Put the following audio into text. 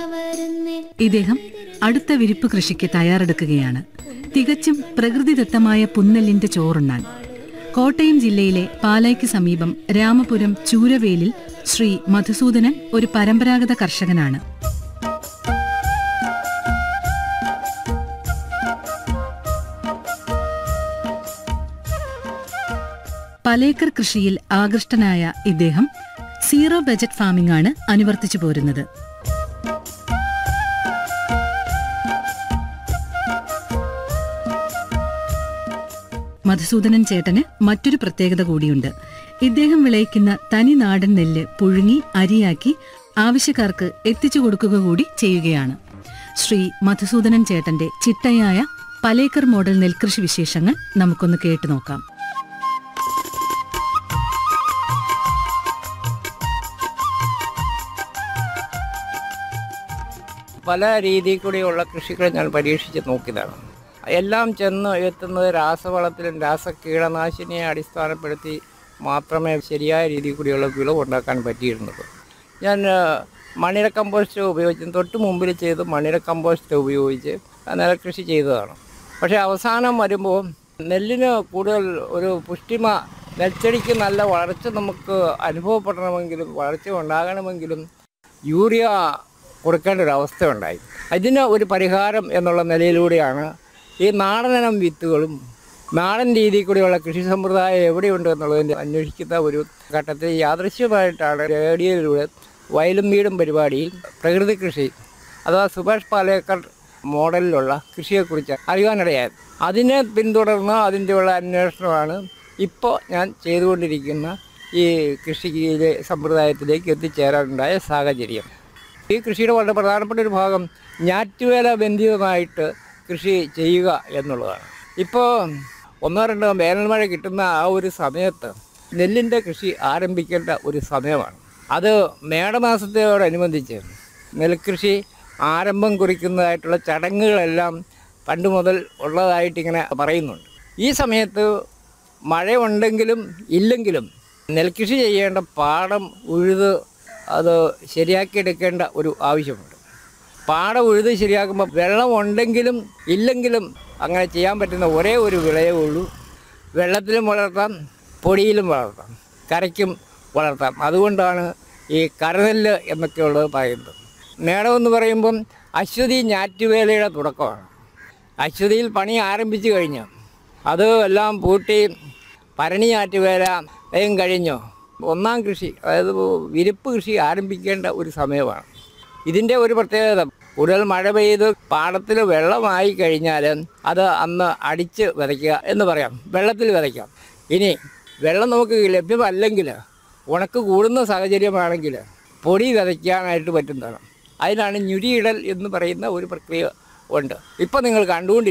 ഇദ്ദേഹം അടുത്ത വിരിപ്പ് കൃഷിക്ക് തയ്യാറെടുക്കുകയാണ് തികച്ചും പ്രകൃതിദത്തമായ പുന്നെല്ലിന്റെ ചോറുണ്ണാൻ കോട്ടയം ജില്ലയിലെ പാലായ്ക്ക് സമീപം രാമപുരം ചൂരവേലിൽ ശ്രീ മധുസൂദനൻ ഒരു പരമ്പരാഗത കർഷകനാണ് പലേക്കർ കൃഷിയിൽ ആകൃഷ്ടനായ ഇദ്ദേഹം സീറോ ബജറ്റ് ഫാമിംഗ് ആണ് അനുവർത്തിച്ചു പോരുന്നത് മധുസൂദനൻ ചേട്ടന് മറ്റൊരു പ്രത്യേകത കൂടിയുണ്ട് ഇദ്ദേഹം വിളയിക്കുന്ന തനി നാടൻ നെല്ല് പുഴുങ്ങി അരിയാക്കി ആവശ്യക്കാർക്ക് എത്തിച്ചു കൊടുക്കുക കൂടി ചെയ്യുകയാണ് ശ്രീ മധുസൂദനൻ ചേട്ടന്റെ ചിട്ടയായ പലേക്കർ മോഡൽ നെൽകൃഷി വിശേഷങ്ങൾ നമുക്കൊന്ന് കേട്ടു നോക്കാം പല രീതിയിൽ കൂടിയുള്ള കൃഷികൾ ഞാൻ പരീക്ഷിച്ച് നോക്കിയതാണ് എല്ലാം ചെന്ന് എത്തുന്നത് രാസവളത്തിലും രാസ കീടനാശിനിയെ അടിസ്ഥാനപ്പെടുത്തി മാത്രമേ ശരിയായ രീതിയിൽ കൂടിയുള്ള വിളവ് ഉണ്ടാക്കാൻ പറ്റിയിരുന്നത് ഞാൻ ആ, മണിര കമ്പോസ്റ്റ് ഉപയോഗിച്ച് തൊട്ട് മുമ്പിൽ ചെയ്ത് മണിര കമ്പോസ്റ്റ് ഉപയോഗിച്ച് നെൽകൃഷി ചെയ്തതാണ് പക്ഷേ അവസാനം വരുമ്പോൾ നെല്ലിന് കൂടുതൽ ഒരു പുഷ്ടിമ നെൽച്ചെടിക്ക് നല്ല വളർച്ച നമുക്ക് അനുഭവപ്പെടണമെങ്കിലും വളർച്ച ഉണ്ടാകണമെങ്കിലും യൂറിയ കൊടുക്കേണ്ട ഒരു അവസ്ഥ ഉണ്ടായി അതിന് ഒരു പരിഹാരം എന്നുള്ള നിലയിലൂടെയാണ് ഈ നാടനിനം വിത്തുകളും നാടൻ രീതിയിൽ കൂടിയുള്ള കൃഷി സമ്പ്രദായം എവിടെയുണ്ട് എന്നുള്ളതിൻ്റെ അന്വേഷിക്കുന്ന ഒരു ഘട്ടത്തിൽ യാദൃശ്യമായിട്ടാണ് റേഡിയോയിലൂടെ വയലും വീടും പരിപാടിയിൽ പ്രകൃതി കൃഷി അഥവാ സുഭാഷ് പാലേക്കർ മോഡലിലുള്ള കൃഷിയെക്കുറിച്ച് അറിയാനിടയായത് അതിനെ പിന്തുടർന്ന് അതിൻ്റെ ഉള്ള അന്വേഷണമാണ് ഇപ്പോൾ ഞാൻ ചെയ്തുകൊണ്ടിരിക്കുന്ന ഈ കൃഷിയിലെ സമ്പ്രദായത്തിലേക്ക് എത്തിച്ചേരാനുണ്ടായ സാഹചര്യം ഈ കൃഷിയുടെ വളരെ പ്രധാനപ്പെട്ട ഒരു ഭാഗം ഞാറ്റുവേല ബന്ധിതമായിട്ട് കൃഷി ചെയ്യുക എന്നുള്ളതാണ് ഇപ്പോൾ ഒന്നോ രണ്ടോ വേനൽമഴ കിട്ടുന്ന ആ ഒരു സമയത്ത് നെല്ലിൻ്റെ കൃഷി ആരംഭിക്കേണ്ട ഒരു സമയമാണ് അത് മേടമാസത്തോടനുബന്ധിച്ച് നെൽകൃഷി ആരംഭം കുറിക്കുന്നതായിട്ടുള്ള ചടങ്ങുകളെല്ലാം പണ്ട് മുതൽ ഉള്ളതായിട്ടിങ്ങനെ പറയുന്നുണ്ട് ഈ സമയത്ത് മഴയുണ്ടെങ്കിലും ഇല്ലെങ്കിലും നെൽകൃഷി ചെയ്യേണ്ട പാടം ഉഴുത് അത് ശരിയാക്കിയെടുക്കേണ്ട ഒരു ആവശ്യമുണ്ട് പാടം ഉഴുത് ശരിയാക്കുമ്പോൾ വെള്ളം ഉണ്ടെങ്കിലും ഇല്ലെങ്കിലും അങ്ങനെ ചെയ്യാൻ പറ്റുന്ന ഒരേ ഒരു വിളയേ ഉള്ളൂ വെള്ളത്തിലും വളർത്താം പൊടിയിലും വളർത്താം കരയ്ക്കും വളർത്താം അതുകൊണ്ടാണ് ഈ കരനെല്ല് എന്നൊക്കെയുള്ളത് പറയുന്നത് മേടം എന്ന് പറയുമ്പം അശ്വതി ഞാറ്റുവേലയുടെ തുടക്കമാണ് അശ്വതിയിൽ പണി ആരംഭിച്ചു കഴിഞ്ഞു അത് എല്ലാം പൂട്ടി ഭരണി ഞാറ്റുവേല വേഗം കഴിഞ്ഞു ഒന്നാം കൃഷി അതായത് വിരിപ്പ് കൃഷി ആരംഭിക്കേണ്ട ഒരു സമയമാണ് ഇതിൻ്റെ ഒരു പ്രത്യേകത കൂടുതൽ മഴ പെയ്ത് പാടത്തിൽ വെള്ളമായി കഴിഞ്ഞാൽ അത് അന്ന് അടിച്ച് വിതയ്ക്കുക എന്ന് പറയാം വെള്ളത്തിൽ വിതയ്ക്കാം ഇനി വെള്ളം നമുക്ക് ലഭ്യമല്ലെങ്കിൽ ഉണക്ക് കൂടുന്ന സാഹചര്യമാണെങ്കിൽ പൊടി വിതയ്ക്കാനായിട്ട് പറ്റുന്നതാണ് അതിനാണ് ഞുരിയിടൽ എന്ന് പറയുന്ന ഒരു പ്രക്രിയ ഉണ്ട് ഇപ്പം നിങ്ങൾ കണ്ടുകൊണ്ട്